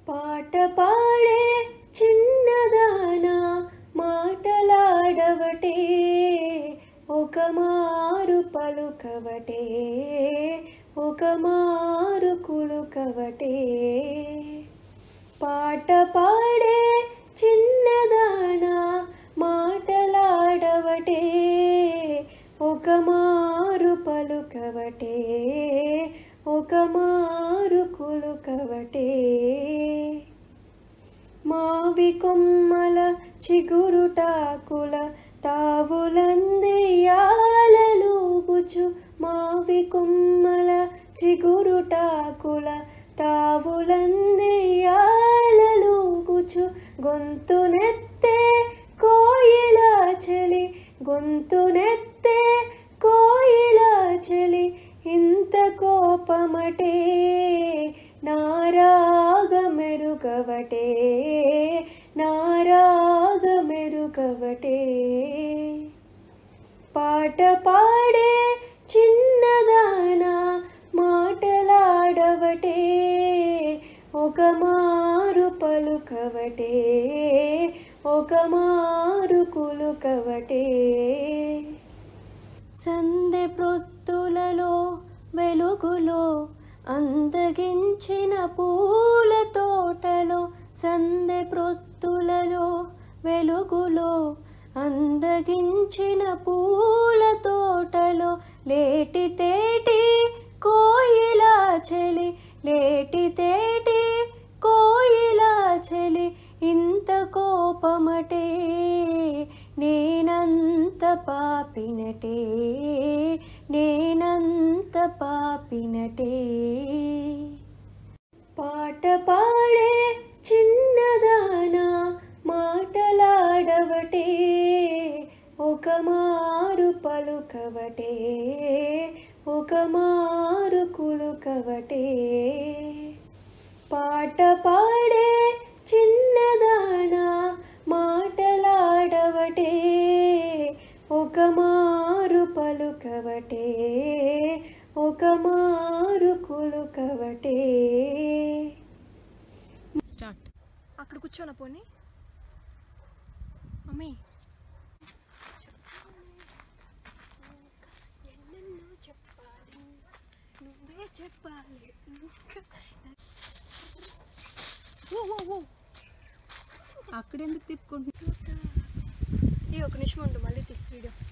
పాట పాడే చిన్నదానా మాటలాడవటే ఒక మారు పలుకవటే ఒక మారు కులుకవటే పాట పాడే చిన్నదానా మాటలాడవటే ఒక మారు పలుకవటే ఒక మారు కులుకవటే మావి కొమ్మల చిగురుటాకుల తావులందియాలూగుచు మావి కొమ్మల చిగురుటాకుల తావులందియాలూగుచు గొంతునెత్తే కోయిలా చెలి గొంతునెత్తే కోయిలా చెలి ఇంత కోపమటే నారాగ మెరుగవటే నారాగ మెరుగవటే పాట పాడే చిన్నదానా మాటలాడవటే ఒక మారు పలుకవటే ఒక మారు కులుకవటే సందె ప్రొత్తులలో వెలుగులో అందగించిన పూల తోటలో సందె ప్రొత్తులలో వెలుగులో అందగించిన పూల తోటలో లేటి తేటి కోయిలా చెలి లేటి తేటి కోయిలా చెలి ఇంత కోపమటే నేనంత పాపినటే నేనంత పాపినటే పాట పాడే చిన్నదానా మాటలాడవటే ఒక మారు పలుకవటే ఒక మారు కులుకవటే పాట పాడే చిన్నదానా మాటలాడవటే ఒక మారు పలుకవటే ఒక మారు కులుకవటే స్టార్ట్ అక్కడ కూర్చోనా పోనీ మమ్మీ ఎన్నెన్నో చెప్పాలి నువ్వే చెప్పాలి ఇంకా ఓ ఓ ఓ అక్కడెందుకు తిప్పుకుంటున్నా ఈ ఒక నిమిషం ఉండు మళ్ళీ తీ వీడియో